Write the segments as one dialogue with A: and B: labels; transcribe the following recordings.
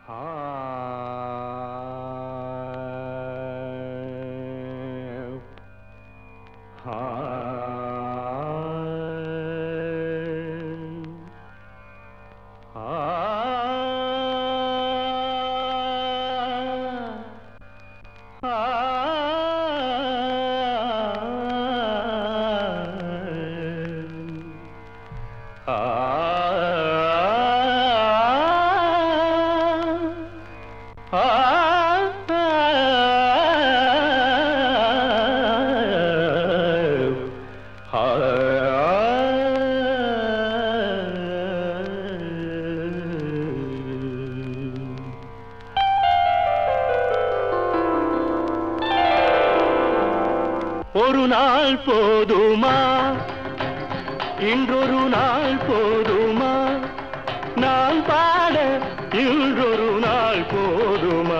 A: ஒரு நாள் போதுமா இன்றொரு நாள் போதுமா நான் பாட இன்றொரு நாள் போதுமா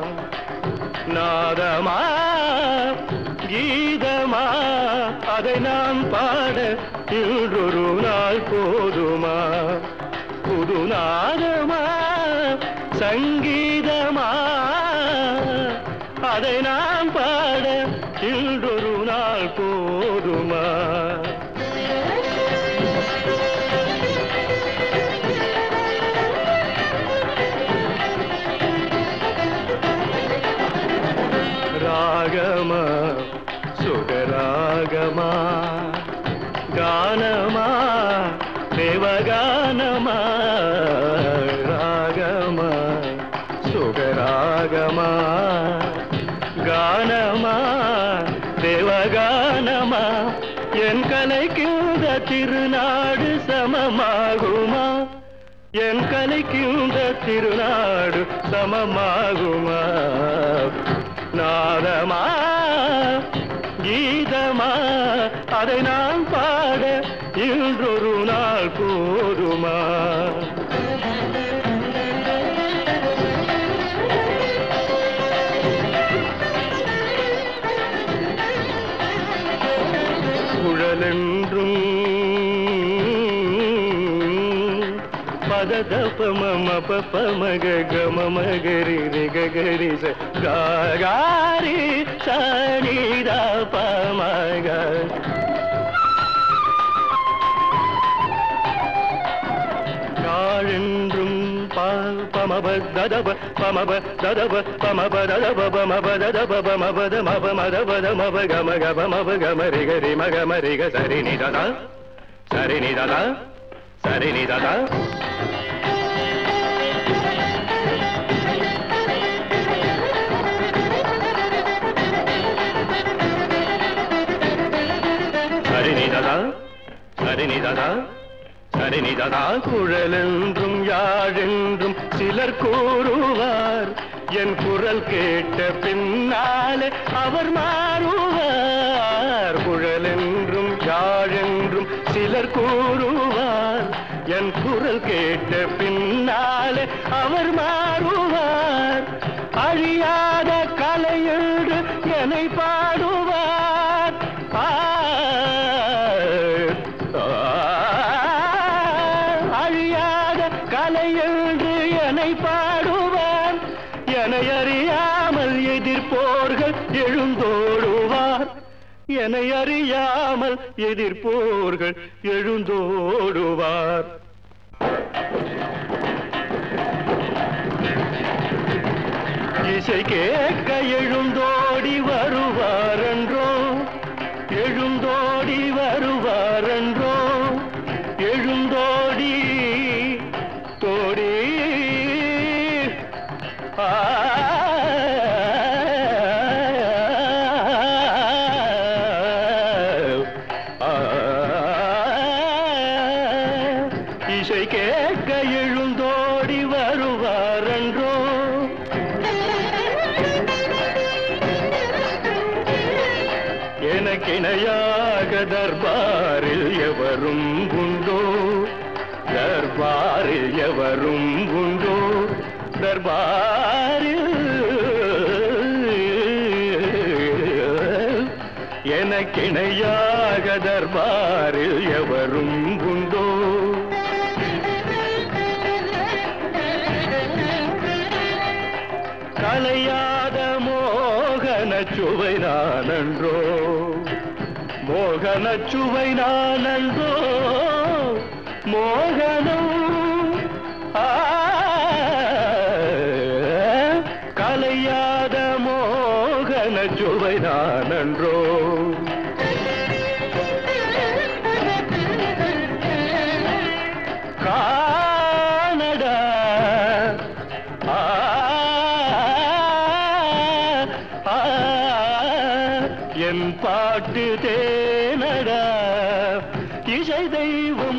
A: நாதமா கீதமா அதை நான் பாட இன்றொரு நாள் போதுமா புது நாதமா சங்கீதமா அதை நான் பாட இன்றொரு நாள் போதுமா ராகமா சுகராகமா கானமா தேவகானமா ராகமா சுகராகமா கானமா தேவகானமா என் கலைக்குந்த திருநாடு சமமாகுமா என் கலைக்குந்த திருநாடு சமமாகுமா நாதமா கீதமா அதை நான் பாட இன்றொரு நாள் போதுமா குழலென்றும் பதத பம பமக கம மகரி ரிக கரி ச காரி சனித பமக யாழென்றும் பால் பமப ததப பமப ததப பமப ததப பமப ததப பமப தமப மதப தமப கம கப மப கம ரிக ரி மக மரிக சரி நி ததா சரி நி ததா சரி நி ததா சரி நி ததா சரி நி ததா சரி நி ததா குழலென்றும் யாழென்றும் சிலர் கூறுவார் என் குரல் கேட்ட பின்னாலே அவர் மாறுவார் குழலென்றும் யாழென்றும் சிலர் கூறுவார் என் குரல் கேட்ட பின்னாலே அவர் மாறுவார் அழியாத கலையோடு என்னை பாடுவார் ஆ, ஆ, அழியாத கலையென்று என்னை பாடுவார் என்னை அறியாமல் எதிர்ப்போர்கள் எழுந்தோடுவார் என்னை அறியாமல் எதிர்ப்போர்கள் எழுந்தோடுவார் இசை கேட்க எழுந்தோடி வருவாரென்றோ எழுந்தோடி வருவாரென்றோ எழுந்தோடி தோடி ஆ இசை கேட்க எழுந்தோடி வருவாரென்றோ எனக்கிணையாக தர்பாரில் எவரும் உண்டோ தர்பாரில் எவரும் உண்டோ தர்பாரில் எனக்கிணையாக தர்பாரில் எவரும் உண்டோ கலையாத மோகன சுவை நானன்றோ மோகன சுவை நானன்றோ மோகனம் ஆ, கலையாத மோகன சுவை நானன்றோ காணடா ஆ, ஆ, என் பாட்டு தேனடா இசை தெய்வம்